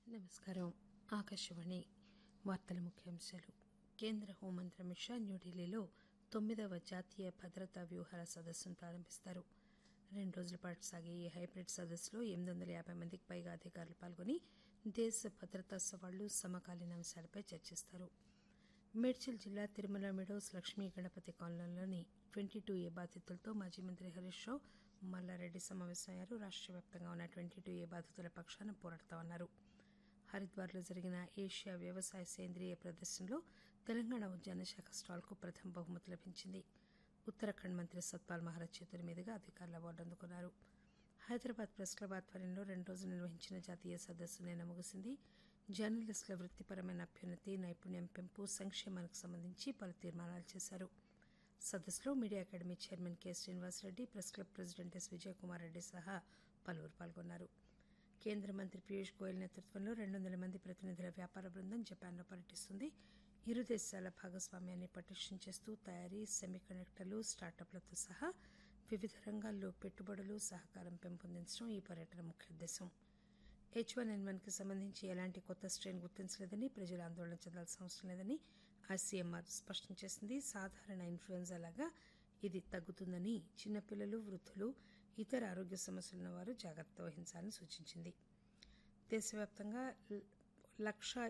నమస్కారం ఆకాశవాణి వార్తల ముఖ్యాంశాలు కేంద్ర హోంమంత్రి అమిత్ షా న్యూఢిల్లీలో తొమ్మిదవ జాతీయ భద్రతా వ్యూహాల సదస్సును ప్రారంభిస్తారు రెండు రోజుల పాటు సాగే ఈ హైబ్రిడ్ సదస్సులో ఎనిమిది వందల యాబై మందికి పైగా అధికారులు పాల్గొని దేశ భద్రతా సవాళ్లు సమకాలీన అంశాలపై చర్చిస్తారు మేడ్చల్ జిల్లా తిరుమల మెడోస్ లక్ష్మీ గణపతి కాలనీలోని ట్వంటీ టూ ఏ బాధితులతో మాజీ మంత్రి హరీష్ రావు మల్లారెడ్డి సమావేశమయ్యారు రాష్ట్ర వ్యాప్తంగా ఉన్న ట్వంటీ టూ ఏ బాధితుల పక్షాన పోరాడతామన్నారు హరిద్వార్లో జరిగిన ఏషియా వ్యవసాయ సేంద్రియ ప్రదర్శనలో తెలంగాణ ఉద్యాన శాఖ స్టాల్కు ప్రథమ బహుమతి లభించింది ఉత్తరాఖండ్ మంత్రి సత్పాల్ మహారాజ్ చేతుల మీదుగా అధికారుల అవార్డు అందుకున్నారు హైదరాబాద్ ప్రెస్ క్లబ్ ఆధ్వర్యంలో రెండు రోజులు నిర్వహించిన జాతీయ సదస్సు నిన్న ముగిసింది జర్నలిస్టుల వృత్తిపరమైన అభ్యున్నతి నైపుణ్యం పెంపు సంక్షేమానికి సంబంధించి పలు తీర్మానాలు చేశారు సదస్సులో media academy chairman K Srinivasareddy press club president S Vijayakumar Reddy సహా పలువురు పాల్గొన్నారు కేంద్ర మంత్రి పీయూష్ గోయల్ నేతృత్వంలో రెండు వందల మంది ప్రతినిధుల వ్యాపార బృందం జపాన్లో పర్యటిస్తుంది ఇరు దేశాల భాగస్వామ్యాన్ని పటిష్టం చేస్తూ తయారీ సెమీ కండక్టర్లు స్టార్టప్లతో సహా వివిధ రంగాల్లో పెట్టుబడులు సహకారం పెంపొందించడం ఈ పర్యటన ముఖ్య ఉద్దేశం హెచ్ వన్ ఎన్ వన్ కి సంబంధించి ఎలాంటి కొత్త స్ట్రెయిన్ గుర్తించలేదని ప్రజలు ఆందోళన చెందాల్సిన అవసరం లేదని ఐసీఎంఆర్ స్పష్టం చేసింది సాధారణ ఇన్ఫ్లుయెంజా లాగా ఇది తగ్గుతుందని చిన్నపిల్లలు వృద్ధులు ఇతర ఆరోగ్య సమస్యలున్న వారు జాగ్రత్త వహించాలని సూచించింది దేశవ్యాప్తంగా లక్షా